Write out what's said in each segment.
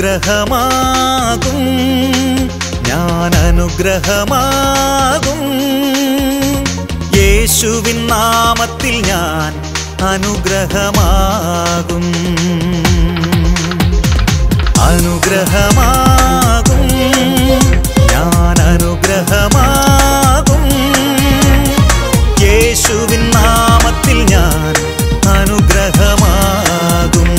അനുഗ്രഹമാകും ഞാൻ അനുഗ്രഹമാകും യേശുവിൻ നാമത്തിൽ ഞാൻ അനുഗ്രഹമാകും അനുഗ്രഹമാകും ഞാൻ അനുഗ്രഹമാകും യേശുവിൻ നാമത്തിൽ ഞാൻ അനുഗ്രഹമാകും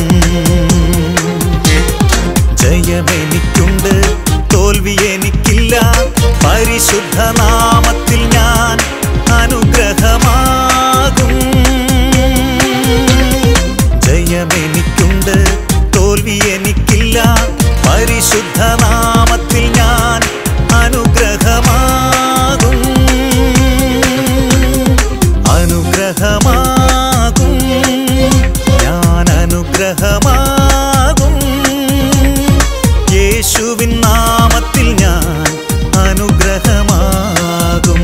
ജയമെനിക്കുണ്ട് തോൽവി എനിക്കില്ല പരിശുദ്ധ നാമത്തിൽ ഞാൻ അനുഗ്രഹമാകും ജയമെനിക്കുണ്ട് തോൽവി എനിക്കില്ല പരിശുദ്ധ നാമത്തിൽ ഞാൻ അനുഗ്രഹമാകും അനുഗ്രഹമാകും ഞാൻ അനുഗ്രഹമാകും യേശുവിൻ നാമത്തിൽ ഞാൻ അനുഗ്രഹമാകും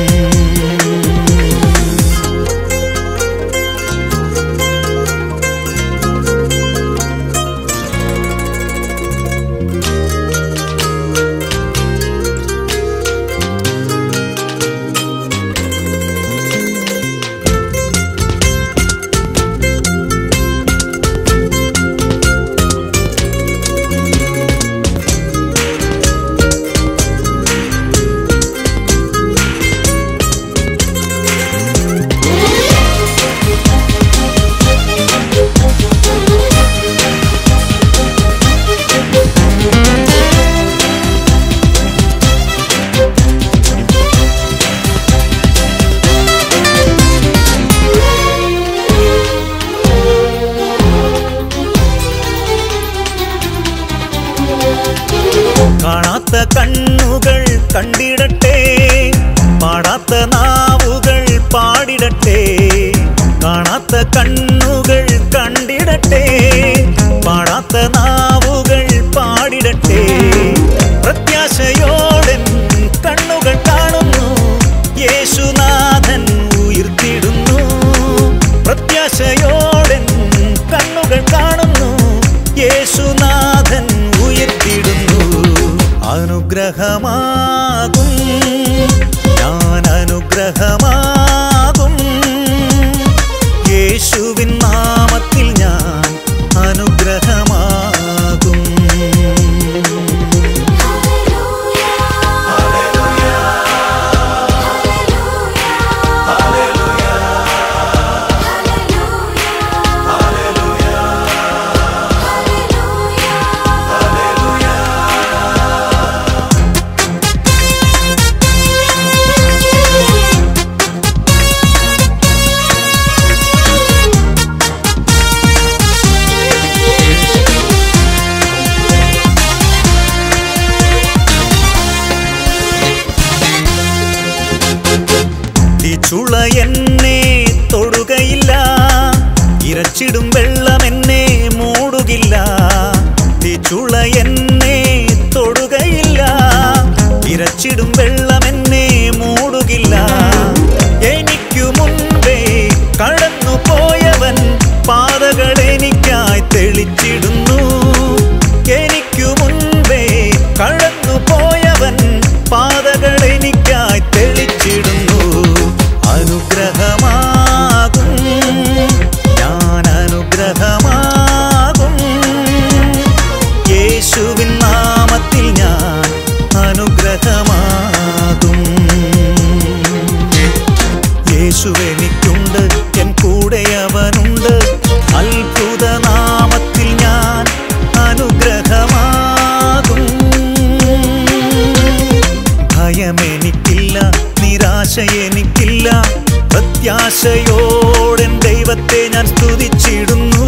കാണാത്ത കണ്ണുകൾ കണ്ടിടട്ടെ പാടാത്ത നാവുകൾ പാടിടട്ടെ കാണാത്ത കണ്ണുകൾ കണ്ടിടട്ടെ പാടാത്ത നാവുകൾ പാടിടട്ടെ പ്രത്യാശയോടൻ കണ്ണുകൾ കാണുന്നു യേശുനാഥൻ ഉയർത്തിടുന്നു പ്രത്യാശയോടൻ കണ്ണുകൾ കാണുന്നു യേശുനാഥൻ ഉയർത്തിടുന്നു അനുഗ്രഹമാകും ഞാൻ അനുഗ്രഹമാകും യേശുവിൻ നാമത്തിൽ ഞാൻ അനുഗ്രഹമാകും ചുള എന്നെ തൊടുകയില്ല ഇരച്ചിടും വെള്ളം എന്നെ മൂടുകില്ല ചുള എന്നെ തൊടുകയില്ല ഇരച്ചിടും വെള്ളം എന്നെ മൂടുകില്ല എനിക്കു മുൻപേ കടന്നു പോയവൻ പാതകൾ എനിക്കായി തെളിച്ചിടുന്നു എനിക്കു മുൻപേ കടന്നു പോയവൻ പാതകൾ എനിക്കായി തെളിച്ചിടുന്നു അനുഗ്രഹമാകും ഞാൻ അനുഗ്രഹമാകും യേശുവിൻ നാമത്തിൽ ഞാൻ അനുഗ്രഹമാകും യേശുവെനിക്കുണ്ട് എൻ കൂടെ അവനുണ്ട് അത്ഭുത നാമത്തിൽ ഞാൻ അനുഗ്രഹമാകും ഭയമെനിക്കില്ല നിരാശ എനിക്കില്ല പ്രത്യാശയോടെൻ ദൈവത്തെ ഞാൻ സ്തുതിച്ചിടുന്നു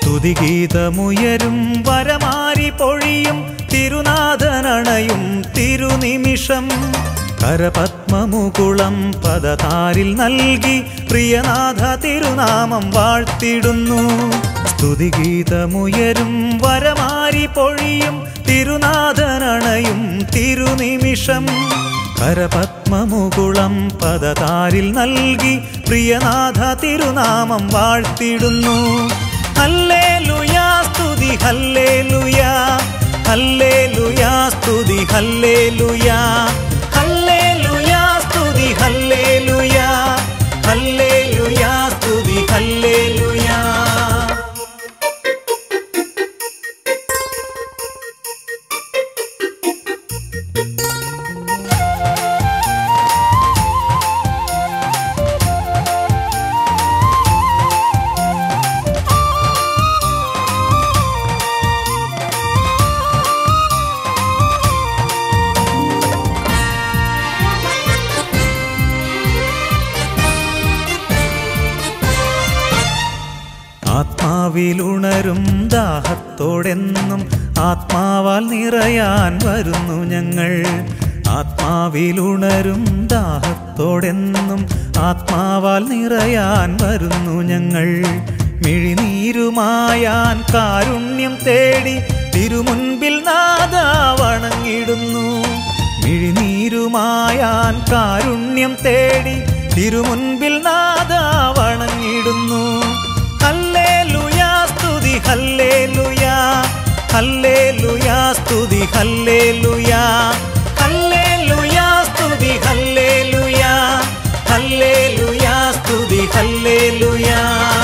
സ്തുതിഗീതമുയരും വരമാരി പൊഴിയും തിരുനാഥനണയും തിരുനിമിഷം കരപത്മമുകുളം പദതാരിൽ നൽകി പ്രിയനാഥ തിരുനാമം വാഴ്ത്തിടുന്നു സ്തുതിഗീതമുയരും വരമാരി പൊഴിയും തിരുനാഥനണയും തിരുനിമിഷം കരപത്മമുകുളം പദതാരിൽ നൽകി പ്രിയനാഥ തിരുനാമം വാഴ്ത്തിടുന്നു ഹല്ലേ ലുയാ സ്തുതി ഹല്ലേ ലുയാ ഹല്ലേ ലുയാ സ്തുതി ഹല്ലേ ലുയാ ഹല്ലേ ലുയാ സ്തുതി ഹല്ലേ ലുയാ ഹല്ലേ ലുയാ സ്തുതി ഹല്ലേ ലുയാ ആത്മാവിലുണരും ദാഹത്തോടെന്നും ആത്മാവാൽ നിറയാൻ വരുന്നു ഞങ്ങൾ ആത്മാവിലുണരും ദാഹത്തോടെന്നും ആത്മാവാൽ നിറയാൻ വരുന്നു ഞങ്ങൾ മിഴിനീരുമായാൻ കാരുണ്യം തേടി തിരുമുൻപിൽ നാദ വണങ്ങിടുന്നു മിഴിനീരുമായാൻ കാരുണ്യം തേടി തിരുമുൻപിൽ നാദ വണങ്ങിടുന്നു ഹല്ലേലൂയാ സ്തുതി ഹല്ലേലൂയാ ഹല്ലേലൂയാ സ്തുതി ഹല്ലേലൂയാ ഹല്ലേലൂയാ സ്തുതി ഹല്ലേലൂയാ ഹല്ലേലൂയാ സ്തുതി ഹല്ലേലൂയാ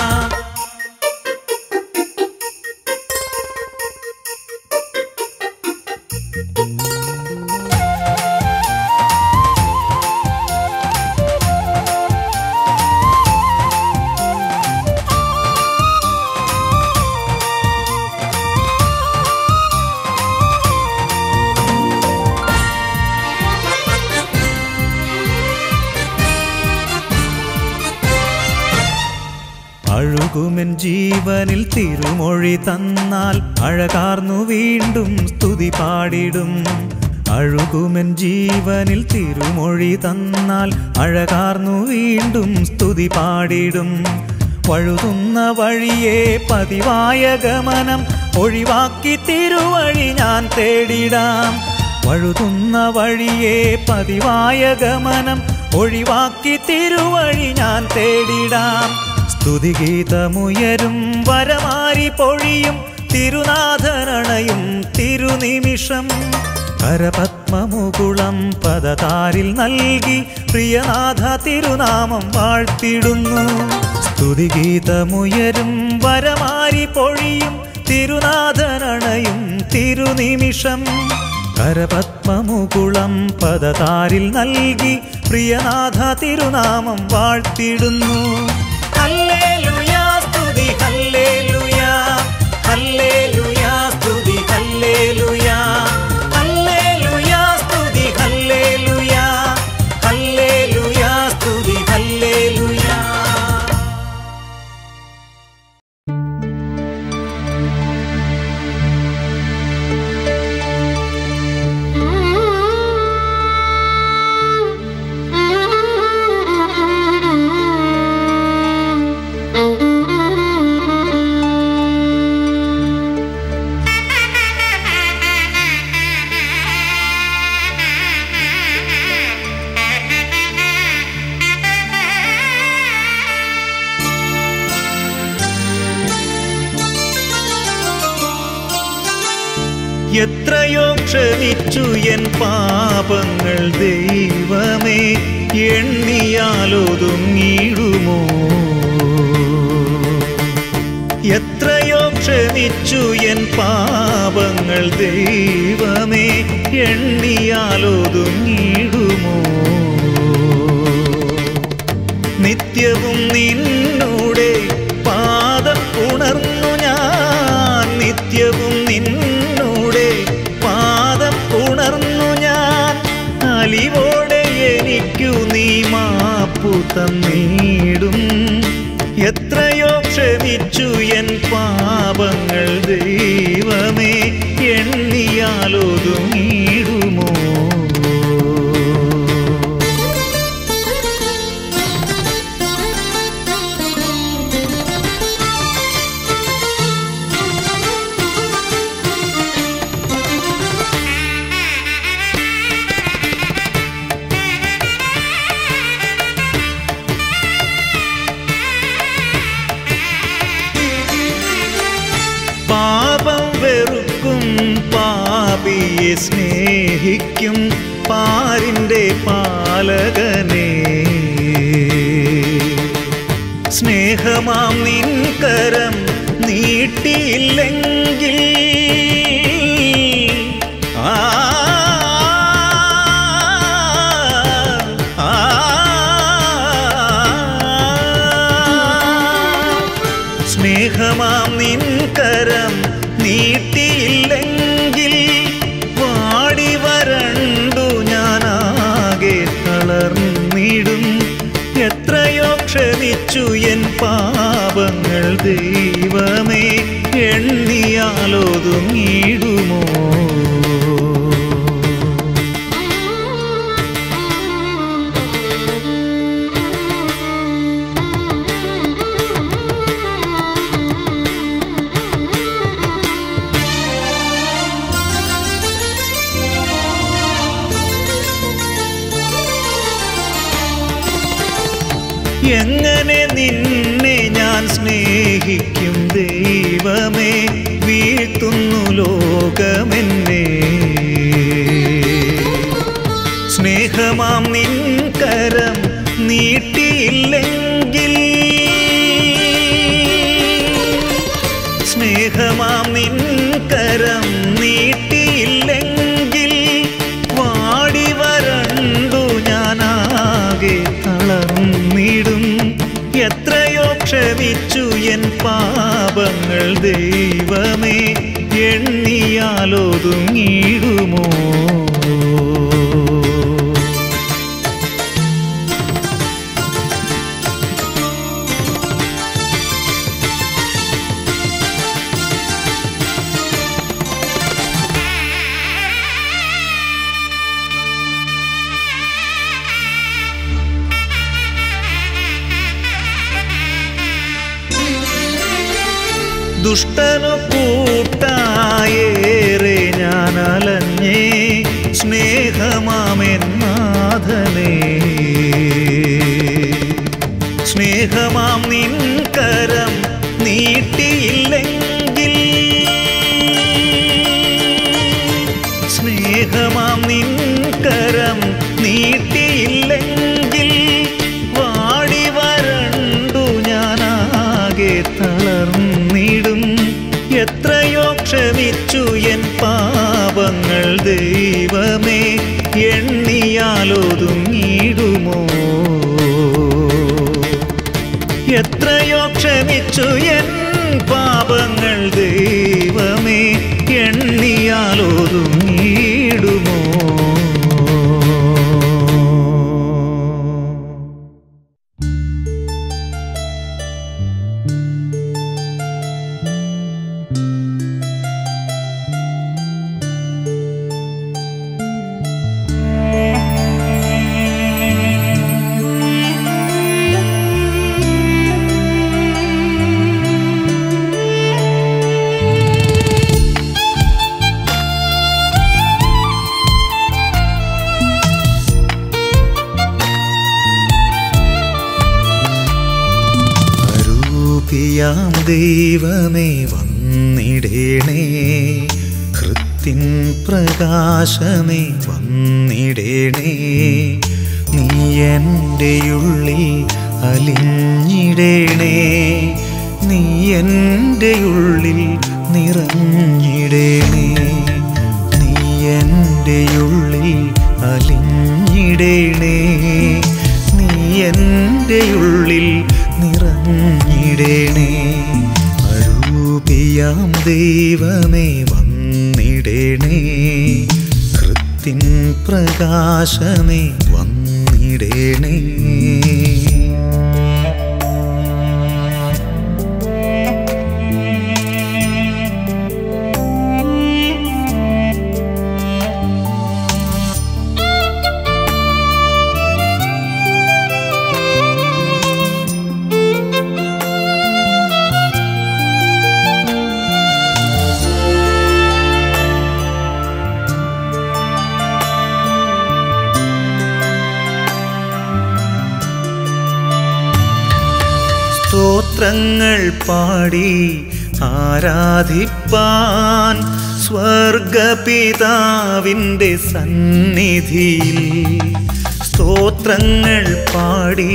അഴുകുമെൻ ജീവനിൽ തിരുമൊഴി തന്നാൽ അഴകാർന്നു വീണ്ടും സ്തുതി പാടിടും അഴുകുമെൻ ജീവനിൽ തിരുമൊഴി തന്നാൽ അഴകാർന്നു വീണ്ടും സ്തുതി പാടിടും വഴുതുന്ന വഴിയെ പതിവായ ഗമനം ഒഴിവാക്കി തിരുവഴി ഞാൻ തേടിടാം വഴുതുന്ന വഴിയെ പതിവായ ഗമനം ഒഴിവാക്കി തിരുവഴി ഞാൻ തേടിടാം സ്തുതിഗീതമുയരും വരമാരി പൊഴിയും തിരുനാഥനണയും തിരുനിമിഷം കരപത്മമുകുളം പദതാരിൽ നൽകി പ്രിയനാഥ തിരുനാമം വാഴ്ത്തിടുന്നു സ്തുതിഗീതമുയരും വരമാരി പൊഴിയും തിരുനാഥനണയും തിരുനിമിഷം കരപത്മമുകുളം പദതാരിൽ നൽകി പ്രിയനാഥ തിരുനാമം വാഴ്ത്തിടുന്നു ഹല്ലേലൂയാ സ്തുതി ഹല്ലേലൂയാ ഹല്ലേലൂയാ സ്തുതി ഹല്ലേലൂയാ ഹല്ലേലൂയാ സ്തുതി ഹല്ലേലൂയാ ഹല്ലേലൂയാ സ്തുതി ഹല്ലേലൂയാ എത്രയോ ക്ഷമിച്ചു എൻ പാപങ്ങൾ ദൈവമേ എണ്ണിയാലൊതുങ്ങിടുമോ എത്രയോ ക്ഷമിച്ചു എൻ പാപങ്ങൾ ദൈവമേ എണ്ണിയാലൊതുങ്ങിടുമോ നിത്യവും നിന്നൂടെ പാദം ഉണർന്നു ഞാൻ നിത്യവും നിന്നൂടെ പാദം ഉണർന്നു ഞാൻ അലിവോടെ എനിക്കു നീ മാപ്പു തന്നീടും എത്രയോ ക്ഷമിച്ചു എൻ പാപ പാരിയെ സ്നേഹിക്കും പാരിൻ്റെ പാലകനേ സ്നേഹമാം നിൻ കരം നീട്ടിയില്ലെങ്കിൽ ആ ആ, സ്നേഹമാം നിൻ കരം നീട്ടിയില്ലെങ്കിൽ വാടി വരണ്ടു ഞാനാകെ തളർന്നിടും എത്രയോ ക്ഷമിച്ചു എൻ പാപങ്ങൾ ദൈവമേ എണ്ണിയാലൊതുങ്ങിടുമോ എങ്ങനെ നിന്നെ ഞാൻ സ്നേഹിക്കും ദൈവമേ വീഴ്ത്തുന്നു ലോകമെന്നെ സ്നേഹമാം നിൻ കരം നീട്ടിയില്ലെങ്കിൽ സ്നേഹമാം നിൻ കരം നീട്ടിയില്ലെങ്കിൽ വാടി വരണ്ടു ഞാനാകെ തളർന്നിടും എത്രയോ ക്ഷമിച്ചു എൻ പാപങ്ങൾ ദൈവമേ എണ്ണിയാലൊതുങ്ങിടുമോ ദുഷ്ടനു കൂട്ടായേറെ ഞാൻ അലഞ്ഞേ സ്നേഹമാമെന്നാഥനേ സ്നേഹമാം നിൻ കരം നീട്ടിയില്ലെങ്കിൽ സ്നേഹമാം നിൻ കരം നീട്ടിയില്ലെങ്കിൽ വാടി വരണ്ടു ഞാനാകെ തളർന്നിടും എത്രയോ ക്ഷമിച്ചു എൻ പാപങ്ങൾ ദൈവമേ എണ്ണിയാലൊതുങ്ങിടുമോ എത്രയോ ക്ഷമിച്ചു എൻ പാപങ്ങൾ ദൈവമേ എണ്ണിയാലൊതുങ്ങിടുമോ അരൂപിയാം ദൈവമേ വന്നിടേണേ കൃത്തിൻ പ്രകാശമേ വന്നിടേണേ നീ എൻ്റെ ഉള്ളിൽ അലിഞ്ഞിടേണേ നീ എൻ്റെ ഉള്ളിൽ നിറഞ്ഞിടേണേ നീ എൻ്റെ ഉള്ളിൽ അലിഞ്ഞിടേണേ നീ എൻ്റെ ഉള്ളിൽ നിറഞ്ഞിടേണേ അരൂപിയാം ദൈവമേ വന്നിടേണേ കൃത്തിൻ പ്രകാശമേ വന്നിടേണേ സ്തോത്രങ്ങൾ പാടി ആരാധിപ്പാൻ സ്വർഗപിതാവിൻ്റെ സന്നിധിയിൽ സ്തോത്രങ്ങൾ പാടി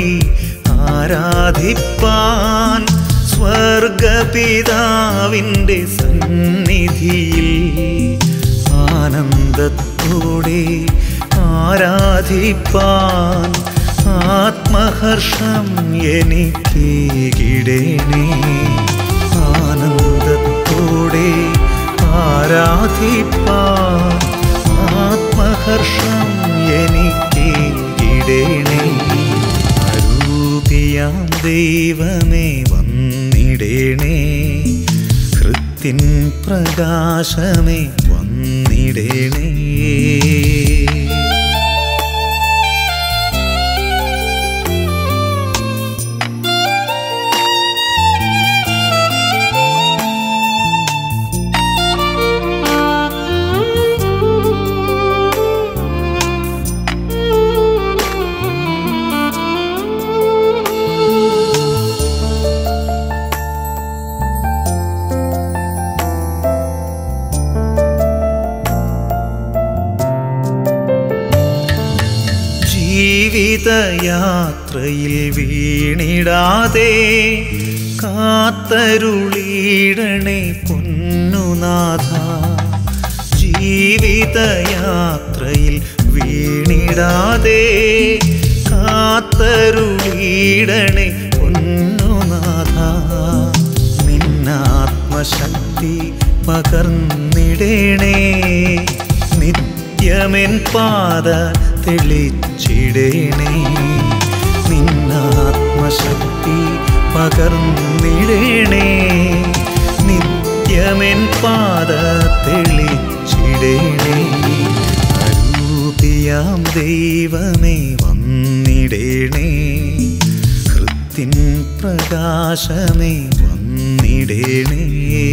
ആരാധിപ്പാൻ സ്വർഗപിതാവിൻ്റെ സന്നിധിയിൽ ആനന്ദത്തോടെ ആരാധിപ്പാൻ ആത്മഹർഷം എനിക്കേകിടേണേ ആനന്ദത്തോടെ ആരാധിപ്പാൻ ആത്മഹർഷം എനിക്കേകിടേണേ അരൂപിയാം ദൈവമേ വന്നിടേണേ കൃത്തിൻ പ്രകാശമേ വന്നിടേണേ ജീവിതയാത്രയിൽ വീണിടാതെ കാത്തരുളീടണേ പൊന്നുനാഥ ജീവിതയാത്രയിൽ വീണിടാതെ കാത്തരുളീടണേ പൊന്നുനാഥ നിന്നാത്മശക്തി പകർന്നിടണേ നിത്യമെൻ പാത തെളിച്ചിടേണേ നിന്നാത്മശക്തി പകർന്നിടേണേ നിത്യമെൻ പാത തെളിച്ചിടേണേ അരൂപിയാം ദൈവമേ വന്നിടേണേ കൃത്തിൻ പ്രകാശമേ വന്നിടേണേ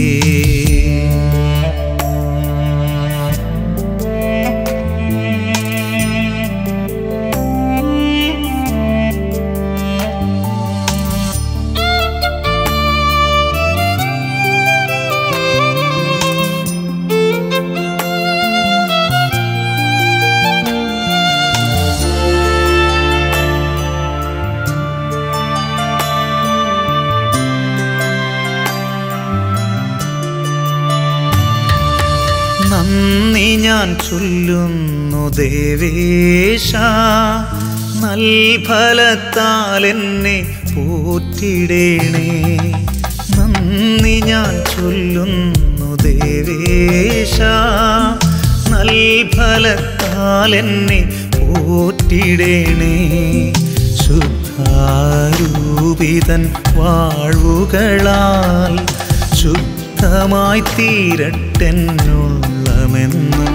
നന്ദി ഞാൻ ചൊല്ലുന്നു ദേവേശ നൽഫലത്താൽ എന്നെ പോറ്റിടേണേ നന്ദി ഞാൻ ചൊല്ലുന്നു ദേവേശ നൽഫലത്താൽ എന്നെ പോറ്റിടേണേ ശുദ്ധാരൂപിതൻ വാഴ്വുകളാൽ ശുദ്ധമായി തീരട്ടെന്നുള്ളമെന്നും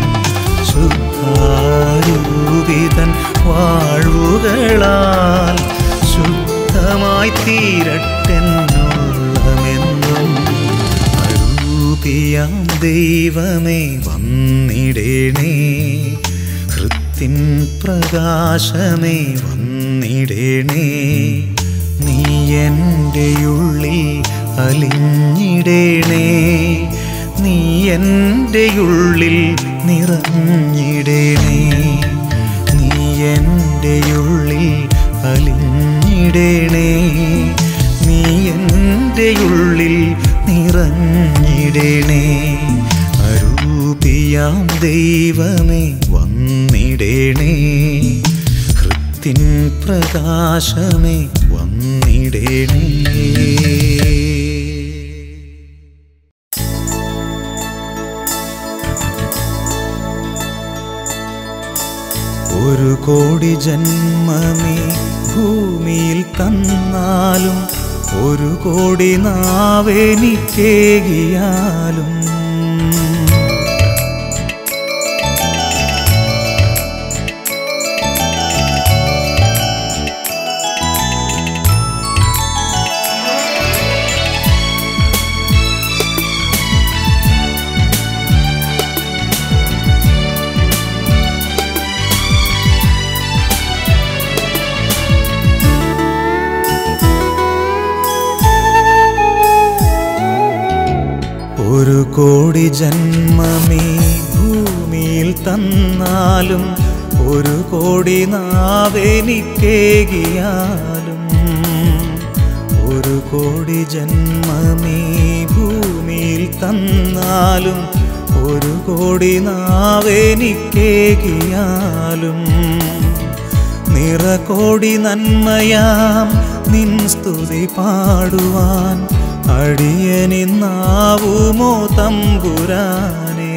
ശുദ്ധാരൂപിതൻ വാഴ്വുകളാൽ ശുദ്ധമായി തീരട്ടെന്നുള്ളമെന്നും അരൂപിയാം ദൈവമേ വന്നിടേണേ കൃത്തിൻ പ്രകാശമേ വന്നിടേണേ നീ എൻ്റെ ഉള്ളിൽ അലിഞ്ഞിടേണേ നീ എൻ്റെ ഉള്ളിൽ നിറഞ്ഞിടേണേ നീ എൻ്റെ ഉള്ളിൽ അലിഞ്ഞിടേണേ നീ എൻ്റെ ഉള്ളിൽ നിറഞ്ഞിടേണേ അരൂപിയാം ദൈവമേ വന്നിടേണേ ഹൃത്തിൻ പ്രകാശമേ വന്നിടേണേ ഒരു കോടി ജന്മമേ ഭൂമിയിൽ തന്നാലും ഒരു കോടി നാവെനിക്കേകിയാലും ഒരു കോടി ജന്മമീ ഭൂമിയിൽ തന്നാലും ഒരു കോടി നാവെനിക്കേകിയാലും ഒരു കോടി ജന്മമീ ഭൂമിയിൽ തന്നാലും ഒരു കോടി നാവെനിക്കേകിയാലും നിറകോടി നന്മയാം നിൻ സ്തുതി പാടുവാൻ അടിയനിന്നാവുമോ തമ്പുരാനേ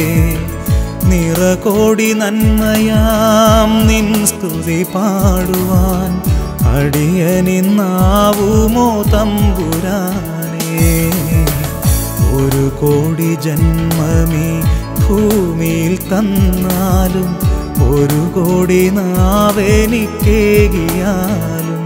നിറകോടി നന്മയാം നിൻ സ്തുതി പാടുവാൻ അടിയനിന്നാവുമോ തമ്പുരാനേ ഒരു കോടി ജന്മമീ ഭൂമിയിൽ തന്നാലും ഒരു കോടി നാവെനിക്കേകിയാലും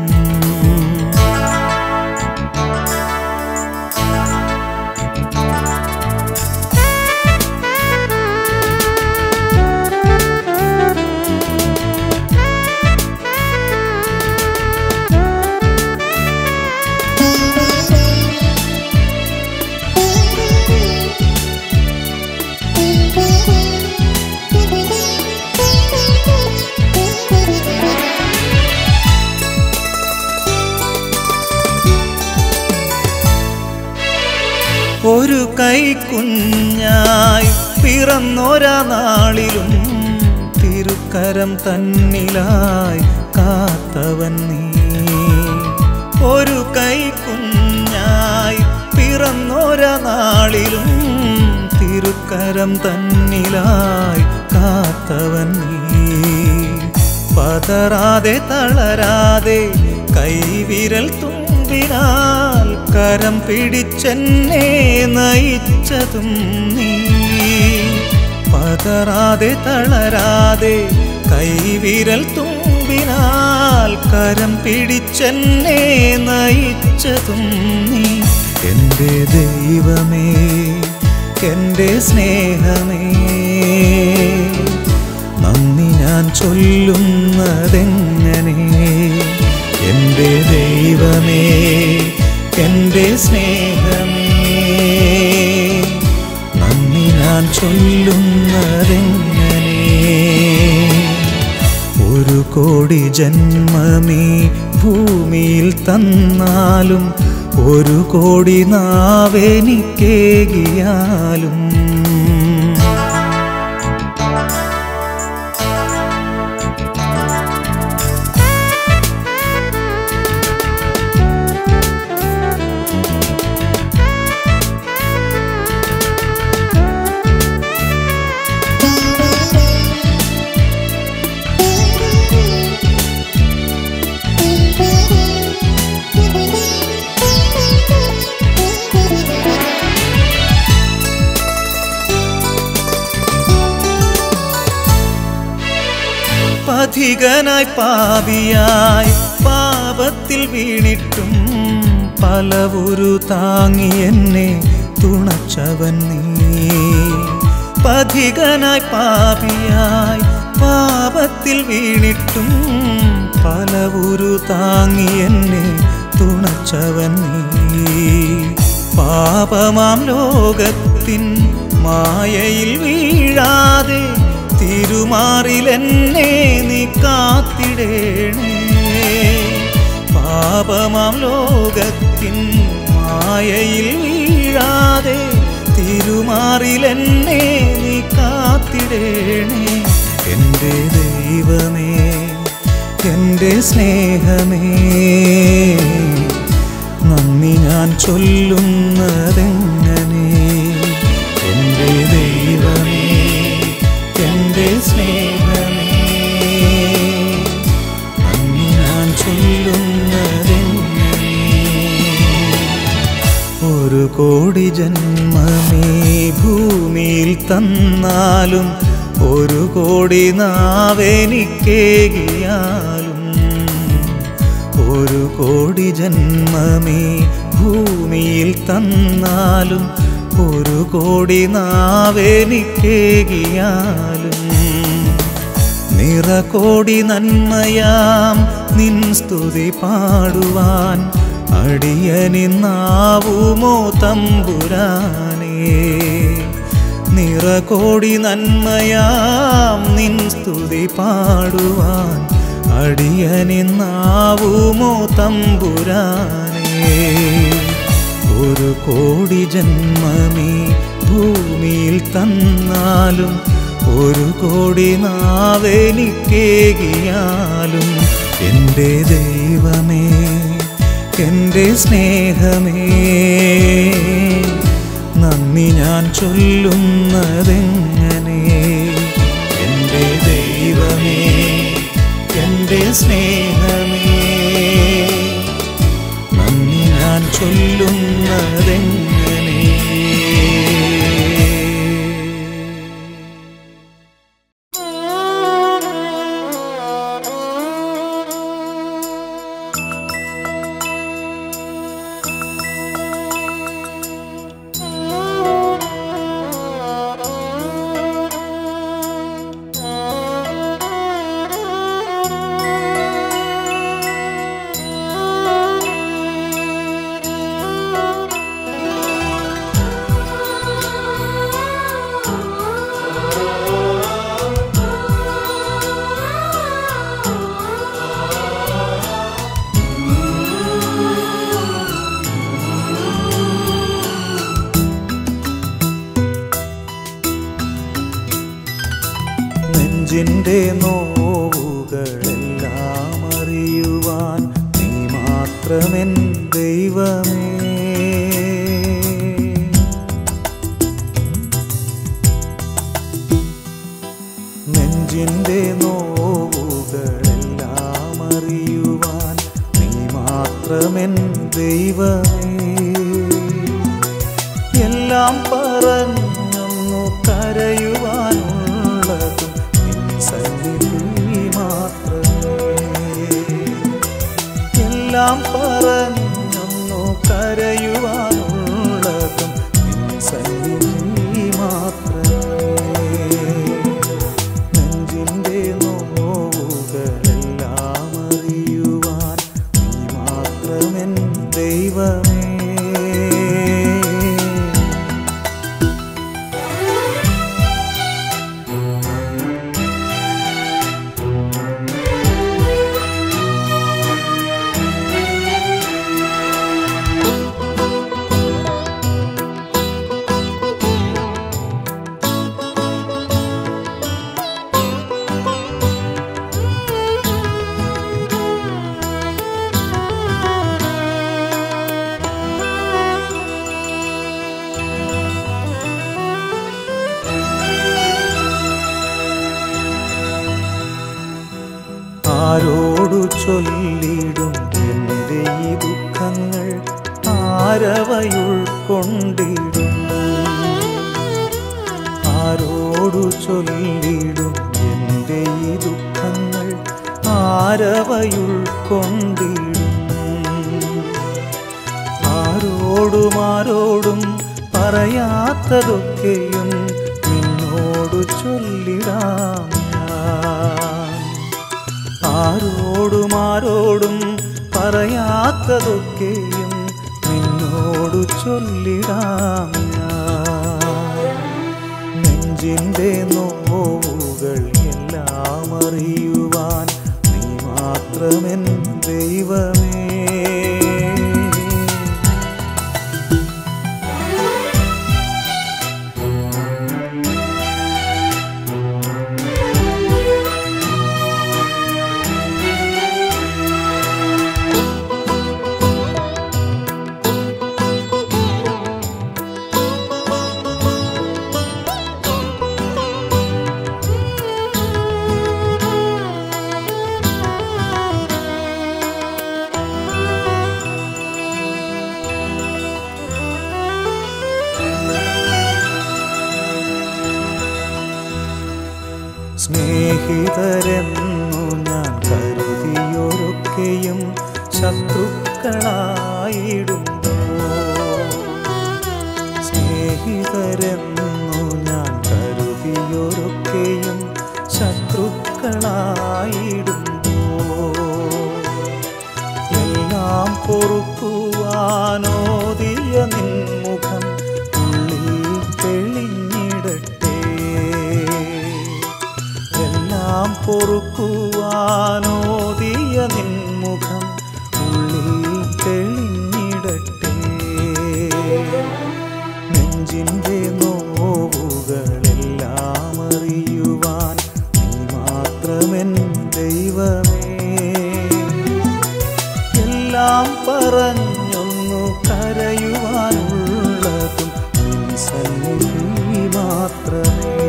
ഒരു കൈക്കുഞ്ഞായി പിറന്നൊരാ നാളിലും തിരുക്കരം തന്നിലായി കാത്തവൻ നീ ഒരു കൈക്കുഞ്ഞായി പിറന്നൊരാ നാളിലും തിരുക്കരം തന്നിലായി കാത്തവൻ നീ പതറാതെ തളരാതെ കൈവിരൽ തുമ്പിനാൽ കരം പിടിച്ചെന്നെ നയിച്ചതും നീ പതറാതെ തളരാതെ കൈവിരൽ തുമ്പിനാൽ കരം പിടിച്ചെന്നെ നയിച്ചതും നീ എൻ്റെ ദൈവമേ എൻ്റെ സ്നേഹമേ നന്ദി ഞാൻ ചൊല്ലുന്നതെങ്ങനെ എൻ്റെ ദൈവമേ എൻ്റെ സ്നേഹമേ നന്ദി ഞാൻ ചൊല്ലുന്നതെങ്ങനെ ഒരു കോടി ജന്മമീ ഭൂമിയിൽ തന്നാലും ഒരു കോടി നാവെനിക്കേകിയാലും പഥികനായി പാപിയായി പാപത്തിൽ വീണിട്ടും പലവുരു താങ്ങി എന്നെ തുണച്ചവൻ നീ പഥികനായി പാപിയായി പാപത്തിൽ വീണിട്ടും പലവുരു താങ്ങി എന്നെ തുണച്ചവൻ നീ പാപമാം ലോകത്തിൻ മായയിൽ വീഴാതെ തിരുമാറിലെന്നെ നീ കാത്തിടേണേ പാപമാം ലോകത്തിൻ മായയിൽ വീഴാതെ തിരുമാറിലെന്നെ നീ കാത്തിടേണേ എൻ്റെ ദൈവമേ എൻ്റെ സ്നേഹമേ നന്ദി ഞാൻ ചൊല്ലുന്നതെങ്ങനെ എൻ്റെ ദൈവമേ എൻ്റെ സ്നേഹമേ നന്ദി ഞാൻ ചൊല്ലുന്നതെങ്ങനെ ഒരു കോടി ജന്മമേ ഭൂമിയിൽ തന്നാലും ഒരു കോടി നാവെനിക്കേകിയാലും ഒരു കോടി ജന്മമേ ഭൂമിയിൽ തന്നാലും ഒരു കോടി നാവെനിക്കേകിയാലും നിറകോടി നന്മയാം നിൻ സ്തുതി പാടുവാൻ അടിയനിന്നാവുമോ തമ്പുരാനേ നിറകോടി നന്മയാം നിൻ സ്തുതി പാടുവാൻ അടിയനിന്നാവുമോ തമ്പുരാനേ ഒരു കോടി ജന്മമീ ഭൂമിയിൽ തന്നാലും ഒരു കോടി നാവെനിക്കേകിയാലും എൻ്റെ ദൈവമേ എൻ്റെ സ്നേഹമേ നന്ദി ഞാൻ ചൊല്ലുന്നതെങ്ങനെ എൻ്റെ ദൈവമേ എൻ്റെ സ്നേഹമേ നന്ദി ഞാൻ ചൊല്ലുന്നതെങ്ങനെ നെഞ്ചിൻ്റെ നോവുകളെല്ലാം അറിയുവാൻ നീ മാത്രമെൻ ദൈവമേ നെഞ്ചിൻ്റെ നോവുകളെല്ലാം അറിയുവാൻ നീ മാത്രമെൻ ദൈവമേ എല്ലാം പറഞ്ഞൊന്നു കരയുവാനുള്ളതും നിൻ സന്നിധി മാത്രമേ എല്ലാം പറഞ്ഞൊന്നു കരയുവാനുള്ളതും നിൻ സന്നിധി മാത്രമേ നെഞ്ചിൻ്റെ നോവുകളെല്ലാം അറിയുവാൻ നീ മാത്രമെൻ ദൈവമേ ആരോടു ചൊല്ലിടും എൻ്റെ ഈ ദുഃഖങ്ങൾ ആരവയുൾക്കൊണ്ടിടും ആരോടു ചൊല്ലിടും എൻ്റെ ഈ ദുഃഖങ്ങൾ ആരവയുൾക്കൊണ്ടിടും ആരോടും ആരോടും പറയാത്തതൊക്കെയും നിന്നോടു ചൊല്ലിടാം ഞാൻ ആരോടും ആരോടും പറയാത്തതൊക്കെയും നിന്നോടു ചൊല്ലിടാം ഞാൻ നെഞ്ചിൻ്റെ നോവുകൾ എല്ലാം അറിയുവാൻ നീ മാത്രമെൻ ദൈവമേ സ്നേഹിതരെന്നു ഞാൻ കരുതിയൊരൊക്കെയും ശത്രുക്കളായിടുന്നു സ്നേഹിതരെന്നു ഞാൻ കരുതിയൊരൊക്കെയും ശത്രുക്കളായിടുന്നു എല്ലാം പൊറുക്കുവാൻ പൊറുക്കുവാനോദിയ നിൻമുഖം ഉള്ളിൽ തെളിഞ്ഞിടട്ടെ എല്ലാം പൊറുക്കുവാനോദിയ നിൻമുഖം ഉള്ളിൽ തെളിഞ്ഞിടട്ടെ നെഞ്ചിൻ്റെ നോവുകളെല്ലാം അറിയുവാൻ നീ മാത്രമെൻ ദൈവമേ എല്ലാം പറഞ്ഞൊന്നു കരയുവാനുള്ളതും നിൻ സന്നിധി മാത്രമേ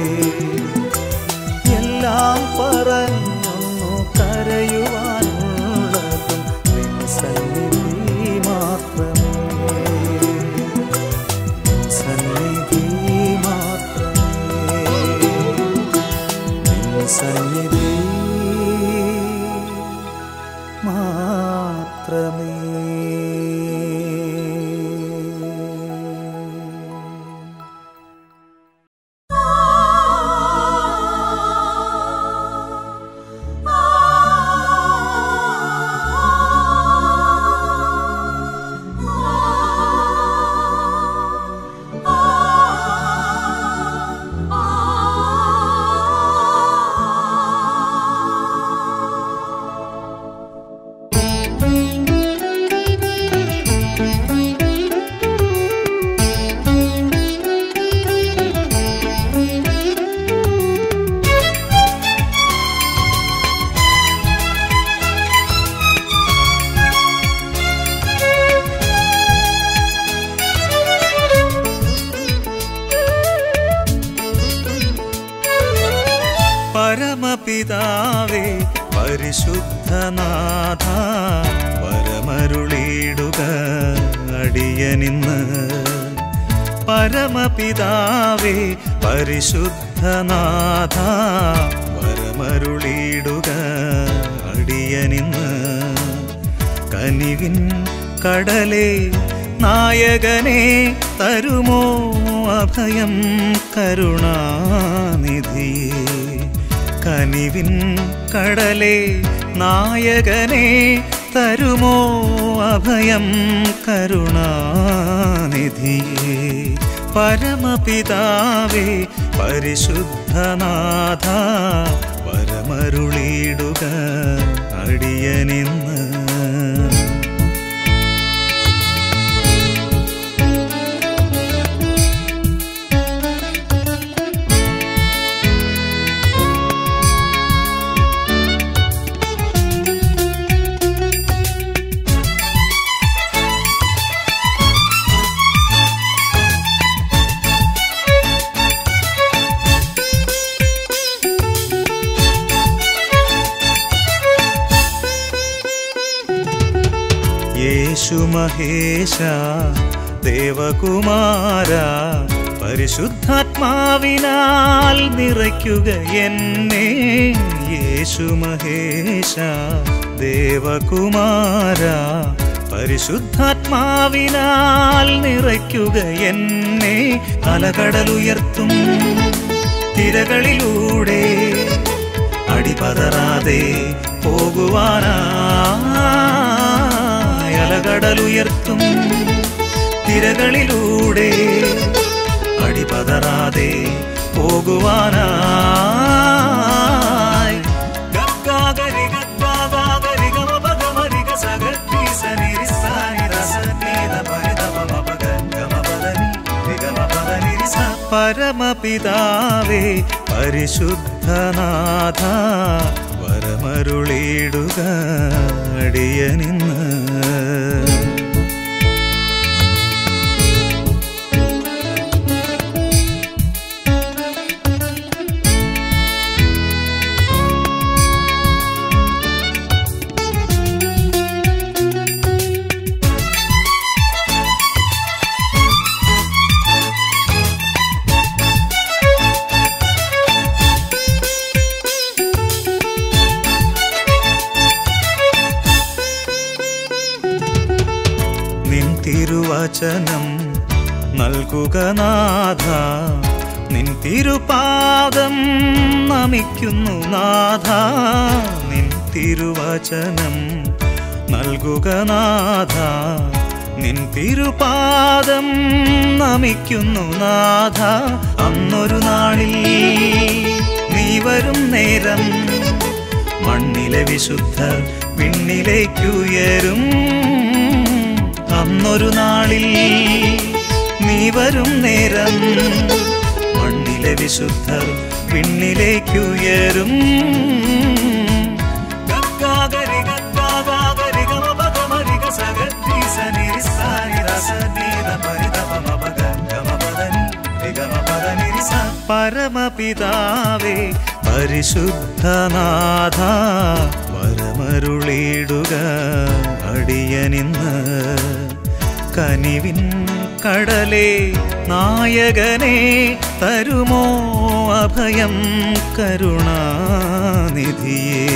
എല്ലാം പറഞ്ഞൊന്നു കരയുവാനുള്ളതും നിൻ സന്നിധി മാത്രമേ നിൻ സന്നിധി മാത്രമേ നിൻ സന്നിധി മാത്രമേ പരമപിതാവേ പരിശുദ്ധനാഥ പരമരുളിയിടുക അടിയനിന്ന് പരമപിതാവേ പരിശുദ്ധനാഥ പരമരുളിയിടുക അടിയനിന്ന് കനിവിൻ കടലേ നായകനെ തരുമോ അഭയം കരുണാനിധിയേ കനിവിൻ കടലേ നായകനെ തരുമോ അഭയം കരുണാനിധിയേ പരമപിതാവേ പരിശുദ്ധനാഥ പരമരുളിയിടുക അടിയനിന്ന് യേശു മഹേശ ദേവകുമാര പരിശുദ്ധാത്മാവിനാൽ നിറയ്ക്കുക എന്നെ യേശു മഹേശ ദേവകുമാര പരിശുദ്ധാത്മാവിനാൽ നിറയ്ക്കുക എന്നെ അലകടലുയർത്തും തിരകളിലൂടെ അടിപതറാതെ പോകുവാനായി അലകടലുയർത്തും തിരകളിലൂടെ അടിപതറാതെ പോകുവാനായി ഗഗ്ഗാഗരി ഗഗ്ഗാഗാഗരി ഗമപഗമരി ഗസഗത്തി സനിരി സാനി രസനീത പരിതമമപഗഗമപദനി നിഗമപദനി റിസ. പരമപിതാവേ പരിശുദ്ധനാഥ വരമരുളിയിടുക അടിയനിന്ന് നിൻ തിരുവചനം നൽകുക നാഥ നിൻ തിരുപാദം നമിക്കുന്നു നാഥ നിൻ തിരുവചനം നൽകുക നാഥ നിൻ തിരുപാദം നമിക്കുന്നു നാഥ അന്നൊരു നാളിൽ നീ വരും നേരം മണ്ണിലെ വിശുദ്ധർ വിണ്ണിലേക്കുയരും അന്നൊരു നാളിൽ നീ വരും നേരം മണ്ണിലെ വിശുദ്ധർ വിണ്ണിലേക്കുയരും ഗഗ്ഗാഗരി ഗഗ്ഗാഗാഗരി ഗമപദമരി ഗസഗത്തി സനിരി സാനി രസനീത പരിതപമപഗ ഗമപദനി ഗമപദനിരി സ. പരമപിതാവേ പരിശുദ്ധനാഥ വരമരുളിയിടുക അടിയനിന്ന് കനിവിൻ കടലേ നായകനെ തരുമോ അഭയം കരുണാനിധിയേ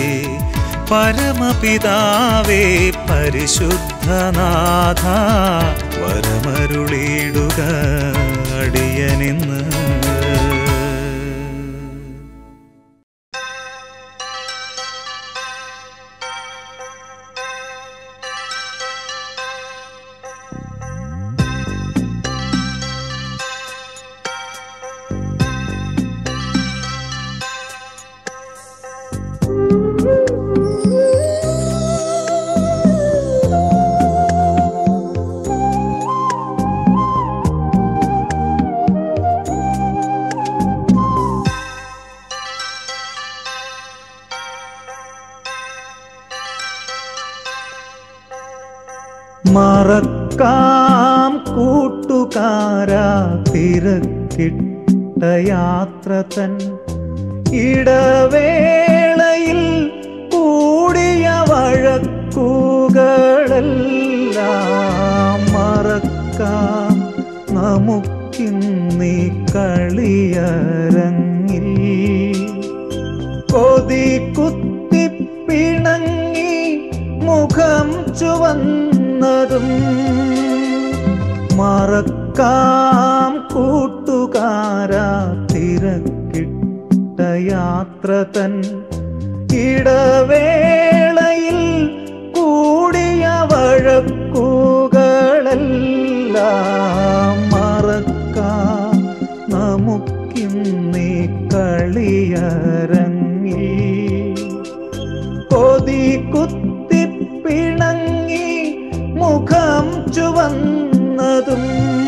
പരമപിതാവേ പരിശുദ്ധനാഥ വരമരുളിയിടുക അടിയനിന്ന് മറക്കാം കൂട്ടുകാരാ തിരക്കിട്ട യാത്ര തൻ ഇടവേളയിൽ കൂടിയ വഴക്കുകളെല്ലാം മറക്കാം നമുക്കിന്നീ കളിയരങ്ങിൽ കൊതി കുത്തി പിണങ്ങി മുഖം ചുവന്നതും മറക്കാം കൂട്ടുകാരാ തിരക്കിട്ട യാത്ര തൻ ഇടവേളയിൽ കൂടിയ വഴക്കുകളെല്ലാം മറക്കാം നമുക്കിന്നീ കളിയരങ്ങിൽ കൊതി കുത്തി പിണങ്ങി മുഖം ചുവന്നതും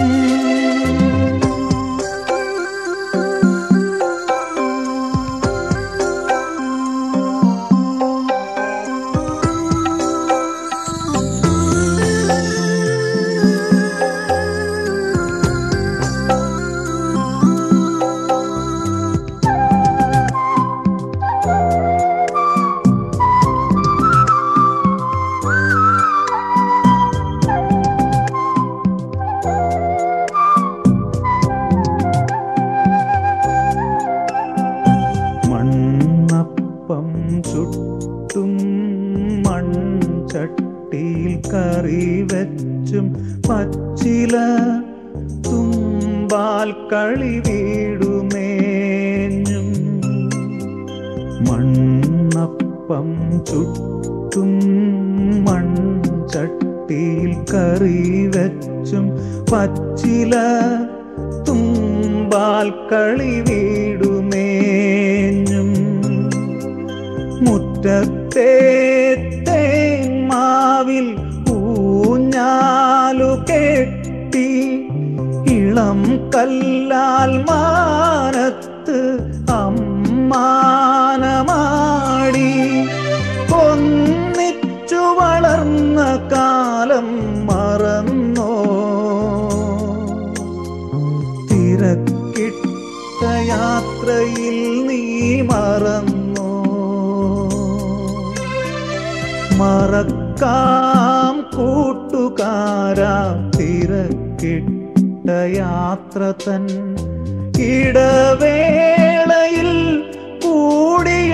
മണ്ണപ്പം ചുട്ടും മൺചട്ടിയിൽ കറി വെച്ചും പച്ചില തുമ്പാൽ കളി വീടുമേഞ്ഞും മണ്ണപ്പം ചുട്ടും മൺചട്ടിയിൽ കറി വെച്ചും പച്ചില തുമ്പാൽ കളി വീടുമേഞ്ഞും മുറ്റത്തെ തേന്മാവിൽ ഊഞ്ഞാലു കെട്ടി ഇളം കല്ലാൽ മാനത്ത് അമ്മാനമാടി ഒന്നിച്ചു വളർന്ന കാലം മറന്നോ തിരക്കിട്ട യാത്രയിൽ നീ മറന്നോ മറക്കാം കൂട്ടുകാരാ തിരക്കിട്ട യാത്ര തൻ ഇടവേളയിൽ കൂടിയ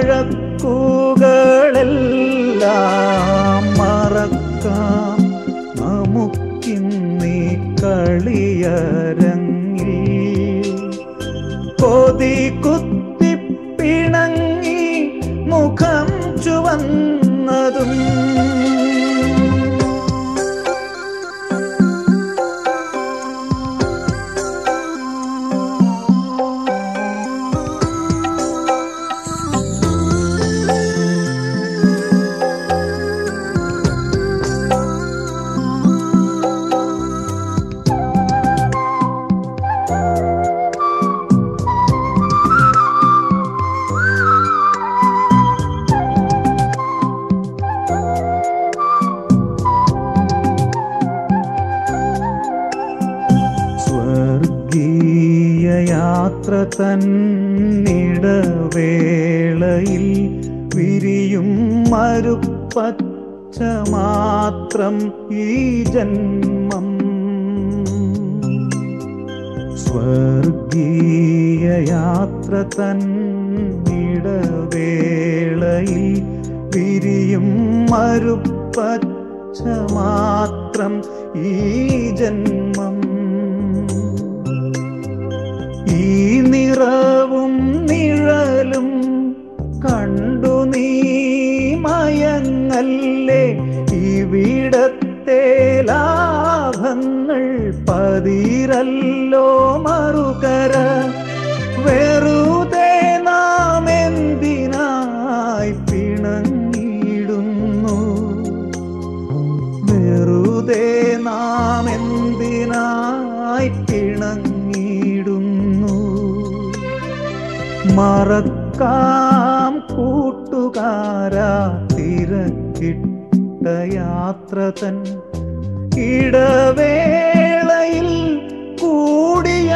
വഴക്കുകളെല്ലാം മറക്കാം നമുക്കിന്നീ കളിയരങ്ങിൽ കൊതി കുത്തി പിണങ്ങി മുഖം ചുവന്നതും സ്വർഗീയ യാത്ര തന്നിടവേളയിൽ വിരിയും മരുപ്പച്ച മാത്രം ഈ ജന്മം സ്വർഗീയ യാത്ര തന്നിടവേളയിൽ വിരിയും മരുപ്പച്ച മാത്രം ഈ ജന്മം ഈ നിറവും നിഴലും കണ്ടു നീ മയങ്ങല്ലേ ഇവിടത്തെ ലാഭങ്ങൾ പതിരല്ലോ മറുകര വെറുതെ നാം എന്തിനായി പിണങ്ങിയിടുന്നു വെറുതെ നാം എന്തിനായി പിണങ്ങിയിടുന്നു മറക്കാം കൂട്ടുകാരാ തിരക്കിട്ട യാത്ര തൻ ഇടവേളയിൽ കൂടിയ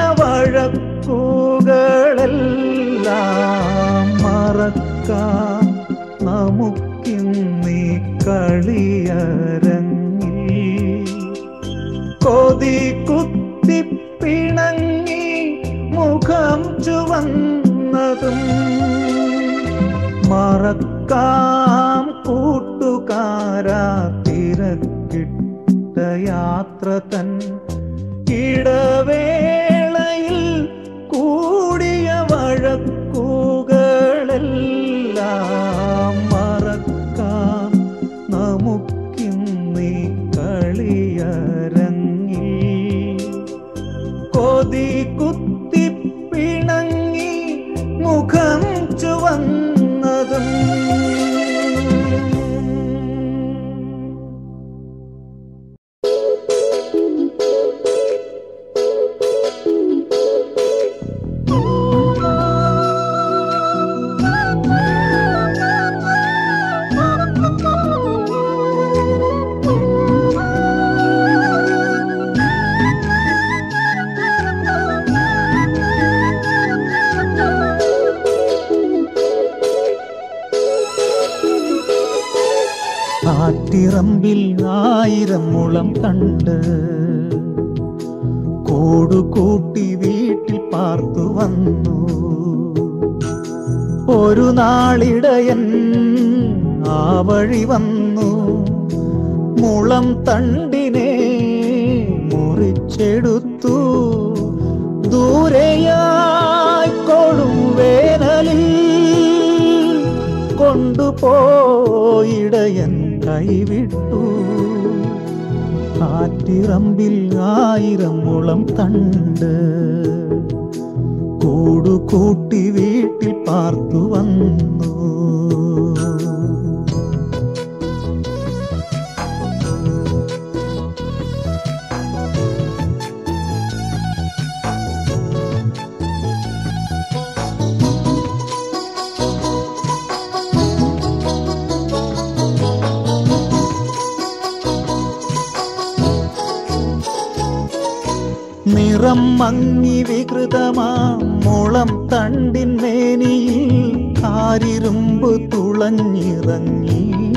വഴക്കുകളെല്ലാം മറക്കാം നമുക്കിന്നീ കളിയരങ്ങിൽ കൊതി കുത്തി പിണങ്ങി മുഖം ചുവന്നതും മറക്കാം കൂട്ടുകാരാ തിരക്കിട്ട യാത്ര തൻ ഇടവേളയിൽ കൂടിയ വഴക്കുകളെല്ലാം മറക്കാം നമുക്കിന്നീ കളിയരങ്ങിൽ കൊതി കുത്തി പിണങ്ങി മുഖം ചുവന്നതും ആറ്റിറമ്പിൽ ആയിരം മുളം കണ്ട് കൂടുകൂട്ടി വീട്ടിൽ പാർത്തു വന്നു ഒരു നാളിടയൻ ആ വഴി വന്നു മുളം തണ്ടിനെ മുറിച്ചെടുത്തു ദൂരെയായി കൊടും വേനലിൽ കൊണ്ടുപോയിടയൻ കൈവിട്ടു ആറ്റിറമ്പിൽ ആയിരം മുളം തണ്ട് കൂടുകൂട്ടി വീട്ടിൽ പാർത്തു വന്നു നിറം മങ്ങി വികൃതമാം മുളം തണ്ടിന്മേനിയിൽ കാരിരുമ്പ് തുളഞ്ഞിറങ്ങി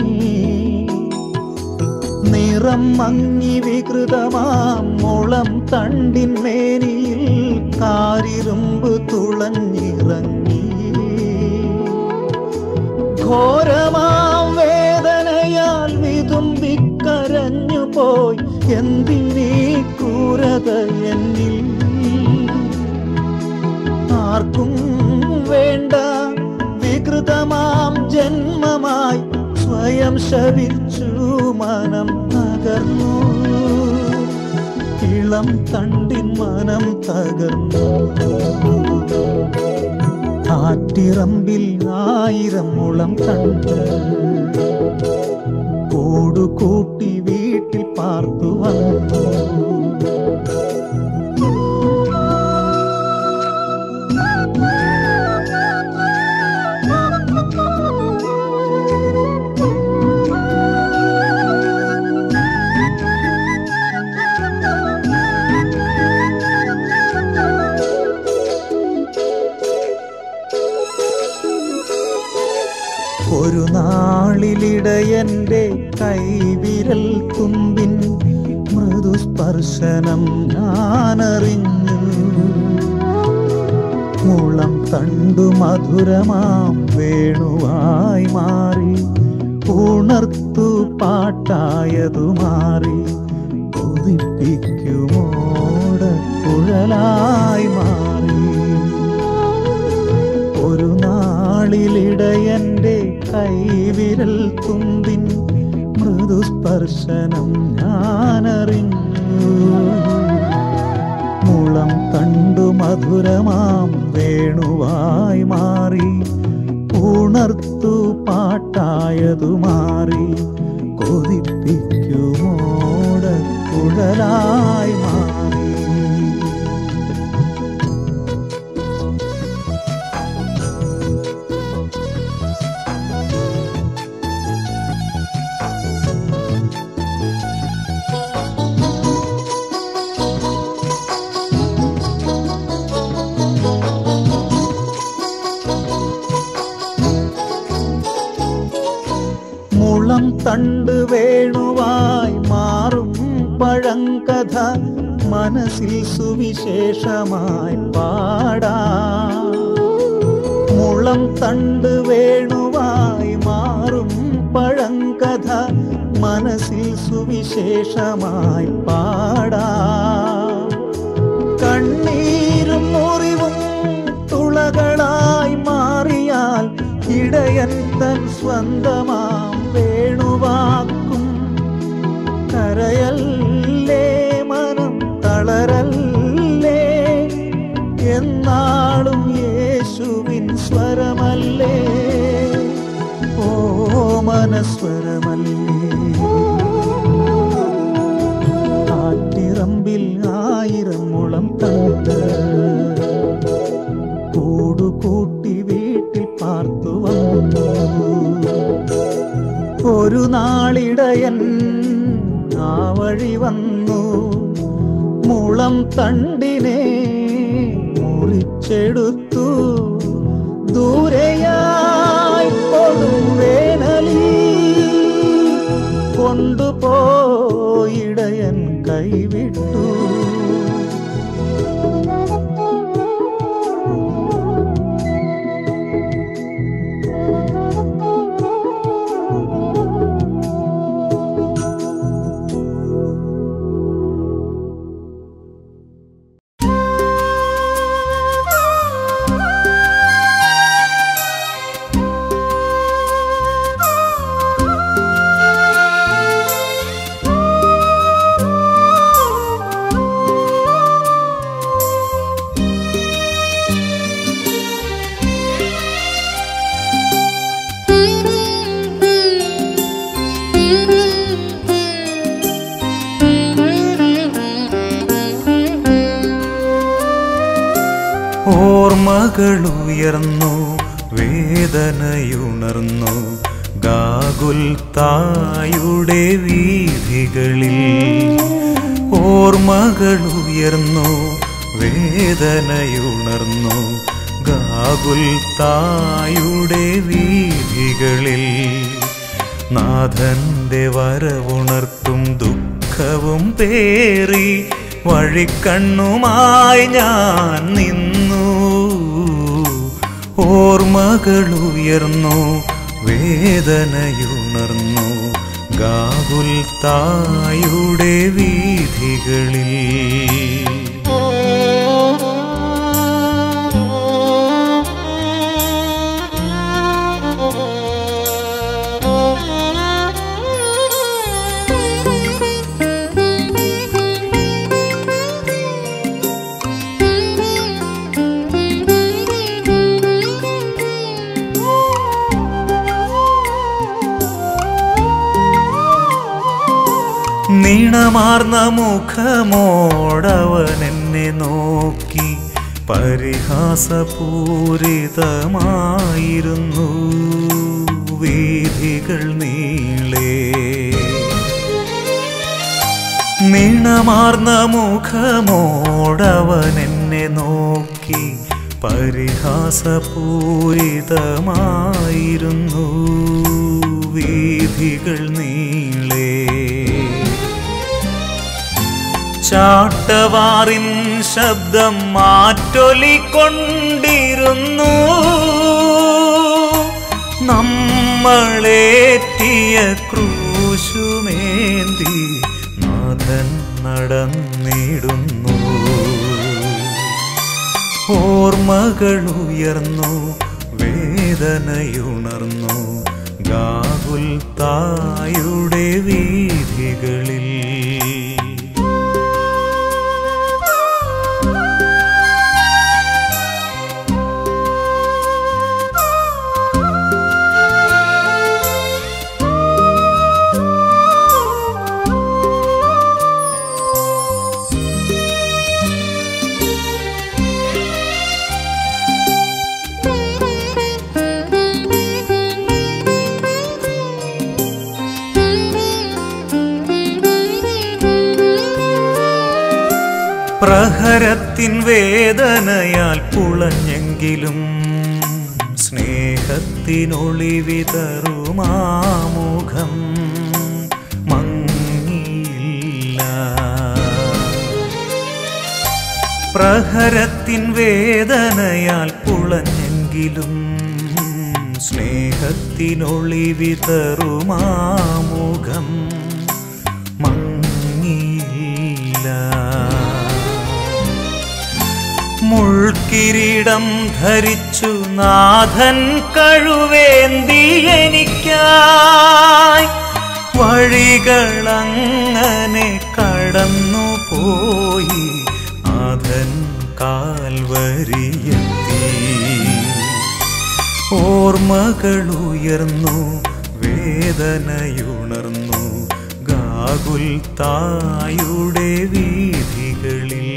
നിറം മങ്ങി വികൃതമാം മുളം തണ്ടിന്മേനിയിൽ കാരിരുമ്പ് തുളഞ്ഞിറങ്ങി ഘോരമാം വേദനയാൽ വിതുമ്പിക്കരഞ്ഞു പോയി എന്തിനീ ക്രൂരത എന്നിൽ ആർക്കും വേണ്ട വികൃതമാം ജന്മമായി സ്വയം ശവിച്ചു മനം തകർന്നു ഇളം തണ്ടിൻ മനം തകർന്നു ആറ്റിറമ്പിൽ ആയിരം മുളം കണ്ട് കൂടുകൂട്ടി വീട്ടിൽ പാർത്തു വന്നു ഒരു നാളിലിടയന്റെ കൈവിരൽ തുമ്പിൻ മൃദുസ്പർശനം ഞാനറിഞ്ഞു മുളം തണ്ടു മധുരമാം വേണുവായി മാറി ഉണർത്തു പാട്ടായതു മാറി കൊതിപ്പിക്കുമോട കുഴലായി മാറി ഒരു നാളിലിടയന്റെ കൈവിരൽ തുമ്പിൻ മൃദുസ്പർശനം ഞാനറിഞ്ഞു മുളം കണ്ടു മധുരമാം വേണുവായി മാറി ഉണർത്തു പാട്ടായതു മാറി കൊതിപ്പിക്കുമോട കുഴലായി മാറി മുളം തണ്ട് വേണുവായി മാറും പഴങ്കഥ മനസ്സിൽ സുവിശേഷമായി പാടാ മുളം തണ്ട് വേണുവായി മാറും പഴങ്കഥ മനസ്സിൽ സുവിശേഷമായി പാടാ കണ്ണീരും മുറിവും തുളകളായി മാറിയാൽ ഇടയൻ തൻ സ്വന്തമാം വേണുവാക്കും കരയല്ലേ മനം തളരല്ലേ എന്നാളും യേശുവിൻ സ്വരമല്ലേ ഓ മനസ്വരമല്ലേ കാറ്റിറമ്പിൽ ആയിരം മുളം തണ്ട് കൂടുകൂട്ടി വീട്ടിൽ പാർത്തു വന്നു ഒരു നാളിടയൻ ആ വഴി വന്നു മുളം തണ്ടിനെ മുറിച്ചെടുത്തു ദൂരെയായി കൊടും വേനലിൽ കൊണ്ടുപോയിടയൻ കൈവിട്ടു ഓർമ്മകളുയർന്നു വേദനയുണർന്നു ഗാകുൽ തായുടെ വീഥികളിൽ ഓർമ്മകളുയർന്നു വേദനയുണർന്നു ഗാകുൽ തായുടെ വീഥികളിൽ നാഥന്റെ വരവുണർത്തും ദുഃഖവും പേറി വഴിക്കണ്ണുമായി ഞാൻ നിന്നു ഓർമ്മകളുയർന്നു വേദനയുണർന്നു ഗാകുൽ തായുടെ വീഥികളിൽ നീണമാർന്ന മുഖമോടവൻ എന്നെ നോക്കി പരിഹാസപൂരിതമായിരുന്നു വീഥികൾ നീളേ നീണമാർന്ന മുഖമോടവൻ എന്നെ നോക്കി പരിഹാസപൂരിതമായിരുന്നു വീഥികൾ നീളേ ചാട്ടവാറിൻ ശബ്ദം മാറ്റൊലിക്കൊണ്ടിരുന്നു നമ്മളേറ്റിയ ക്രൂശുമേന്തി നാഥൻ നടന്നിടുന്നു ഓർമ്മകളുയർന്നു വേദനയുണർന്നു ഗാകുൽ തായുടെ വീഥികളിൽ പ്രഹരത്തിൻ വേദനയാൽ പുളഞ്ഞെങ്കിലും സ്നേഹത്തിനൊളിവിതറുമാമുഖം മങ്ങിയില്ല പ്രഹരത്തിൻ വേദനയാൽ പുളഞ്ഞെങ്കിലും സ്നേഹത്തിനൊളിവിതറുമാമുഖം മങ്ങിയില്ല മുൾക്കിരീടം ധരിച്ചു നാഥൻ കഴുവേന്തി എനിക്കായി വഴികളങ്ങനെ കടന്നു പോയി നാഥൻ കാൽവരിയെത്തി ഓർമ്മകളുയർന്നു വേദനയുണർന്നു ഗാകുൽ തായുടെ വീഥികളിൽ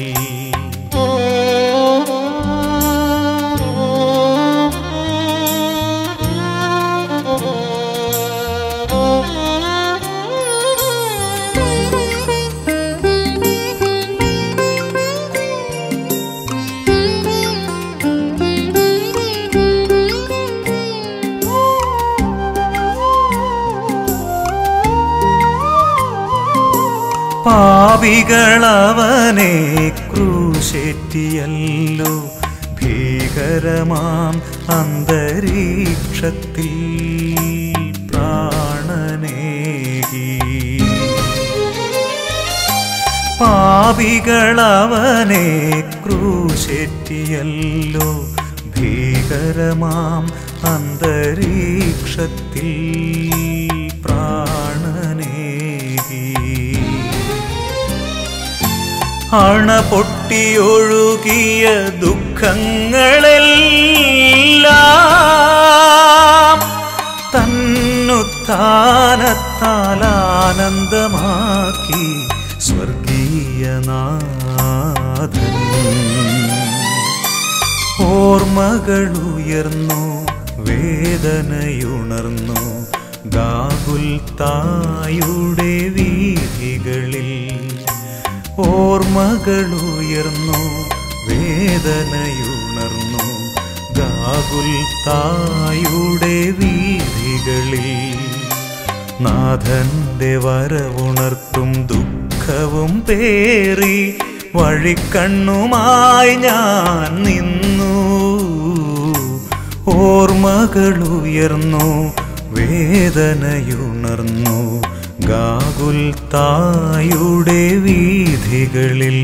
പാപികളവനെ ക്രൂശേറ്റിയല്ലോ ഭീകരമാം അന്തരീക്ഷത്തിൽ പ്രാണനേകി പാപികളവനെ ക്രൂശേറ്റിയല്ലോ ഭീകരമാം അന്തരീക്ഷത്തിൽ പ്രാണനേകി അണ പൊട്ടിയൊഴുകിയ ദുഃഖങ്ങളെല്ലാം തന്നുത്ഥാനത്താൽ ആനന്ദമാക്കി സ്വർഗീയനാഥൻ ഓർമ്മകളുയർന്നു വേദനയുണർന്നു ഗാകുൽ തായുടെ വീഥികളിൽ ഓർമ്മകളുയർന്നു വേദനയുണർന്നു ഗാകുൽ തായുടെ വീഥികളിൽ നാഥന്റെ വരവുണർത്തും ദുഃഖവും പേറി വഴിക്കണ്ണുമായി ഞാൻ നിന്നു ഓർമ്മകളുയർന്നു വേദനയുണർന്നു ഗാകുൽ തായുടെ വീഥികളിൽ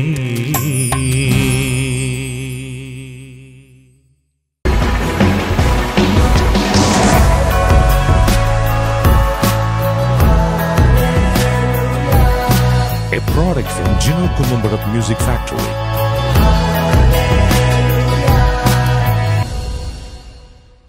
a product from Gino Columbarat Music Factory.